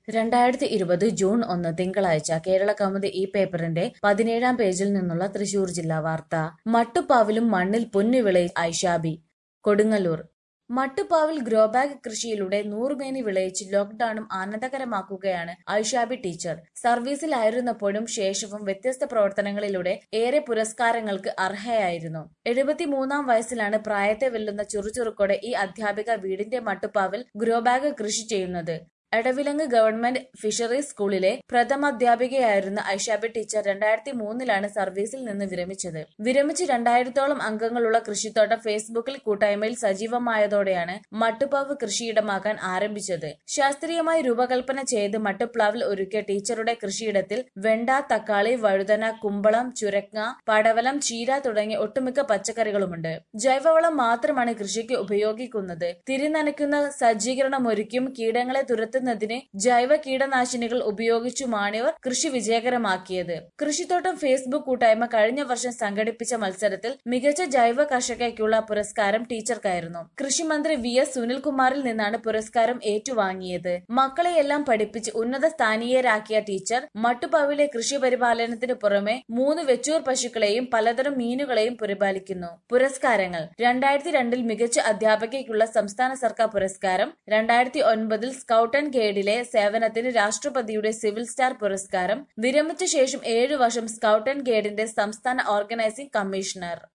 രണ്ടായിരത്തി ഇരുപത് ജൂൺ ഒന്ന് തിങ്കളാഴ്ച കേരള കൗമുദി ഈ പേപ്പറിന്റെ പതിനേഴാം പേജിൽ നിന്നുള്ള തൃശൂർ ജില്ലാ വാർത്ത മട്ടുപ്പാവിലും മണ്ണിൽ പൊന്നു വിളയി ഐഷാബി കൊടുങ്ങല്ലൂർ മട്ടുപ്പാവിൽ ഗ്രോബാഗ് കൃഷിയിലൂടെ നൂറുമേനി വിളയിച്ച് ലോക്ഡൌണും ആനന്ദകരമാക്കുകയാണ് ഐഷാബി ടീച്ചർ സർവീസിലായിരുന്നപ്പോഴും ശേഷവും വ്യത്യസ്ത പ്രവർത്തനങ്ങളിലൂടെ ഏറെ പുരസ്കാരങ്ങൾക്ക് അർഹയായിരുന്നു എഴുപത്തിമൂന്നാം വയസ്സിലാണ് പ്രായത്തെ വെല്ലുന്ന ചുറുചുറുക്കോടെ ഈ അധ്യാപിക വീടിന്റെ മട്ടുപ്പാവിൽ ഗ്രോബാഗ് കൃഷി ചെയ്യുന്നത് എടവിലങ്ങ് ഗവൺമെന്റ് ഫിഷറീസ് സ്കൂളിലെ പ്രഥമാധ്യാപികയായിരുന്ന ഐഷാബി ടീച്ചർ രണ്ടായിരത്തി മൂന്നിലാണ് സർവീസിൽ നിന്ന് വിരമിച്ചത് വിരമിച്ച് രണ്ടായിരത്തോളം അംഗങ്ങളുള്ള കൃഷിത്തോട്ടം ഫേസ്ബുക്കിൽ കൂട്ടായ്മയിൽ സജീവമായതോടെയാണ് മട്ടുപ്പാവ് കൃഷിയിടമാക്കാൻ ആരംഭിച്ചത് ശാസ്ത്രീയമായി രൂപകൽപ്പന ചെയ്ത് മട്ടുപ്ലാവിൽ ഒരുക്കിയ ടീച്ചറുടെ കൃഷിയിടത്തിൽ വെണ്ട തക്കാളി വഴുതന കുമ്പളം ചുരക്ക പടവലം ചീര തുടങ്ങിയ ഒട്ടുമിക്ക പച്ചക്കറികളുമുണ്ട് ജൈവവളം മാത്രമാണ് കൃഷിക്ക് ഉപയോഗിക്കുന്നത് തിരിനനയ്ക്കുന്ന സജ്ജീകരണമൊരുക്കിയും കീടങ്ങളെ തുരത്തുന്നതിന് ജൈവ കീടനാശിനികൾ ഉപയോഗിച്ചുമാണ് ഇവർ കൃഷി വിജയകരമാക്കിയത് കൃഷിത്തോട്ടം ഫേസ്ബുക്ക് കൂട്ടായ്മ കഴിഞ്ഞ വർഷം സംഘടിപ്പിച്ച മത്സരത്തിൽ മികച്ച ജൈവ കർഷകയ്ക്കുള്ള പുരസ്കാരം ടീച്ചർക്കായിരുന്നു കൃഷിമന്ത്രി വി എസ് സുനിൽകുമാറിൽ നിന്നാണ് പുരസ്കാരം ഏറ്റുവാങ്ങിയത് മക്കളെയെല്ലാം പഠിപ്പിച്ച് ഉന്നത സ്ഥാനീയരാക്കിയ ടീച്ചർ മട്ടുപാവിലെ കൃഷി പരിപാലനത്തിന് പുറമെ മൂന്ന് വെച്ചൂർ പശുക്കളെയും പലതരം മീനുകളെയും പരിപാലിക്കുന്നു പുരസ്കാരങ്ങൾ രണ്ടായിരത്തി രണ്ടിൽ മികച്ച അധ്യാപകയ്ക്കുള്ള സംസ്ഥാന സർക്കാർ പുരസ്കാരം രണ്ടായിരത്തി ഒൻപതിൽ സ്കൌട്ട് ആൻഡ് ഗൈഡിലെ സേവനത്തിന് രാഷ്ട്രപതിയുടെ സിവിൽ സ്റ്റാർ പുരസ്കാരം വിരമിച്ച ശേഷം ഏഴു വർഷം സ്കൌട്ട് ആൻഡ് ഗൈഡിന്റെ സംസ്ഥാന ഓർഗനൈസിംഗ് കമ്മീഷണർ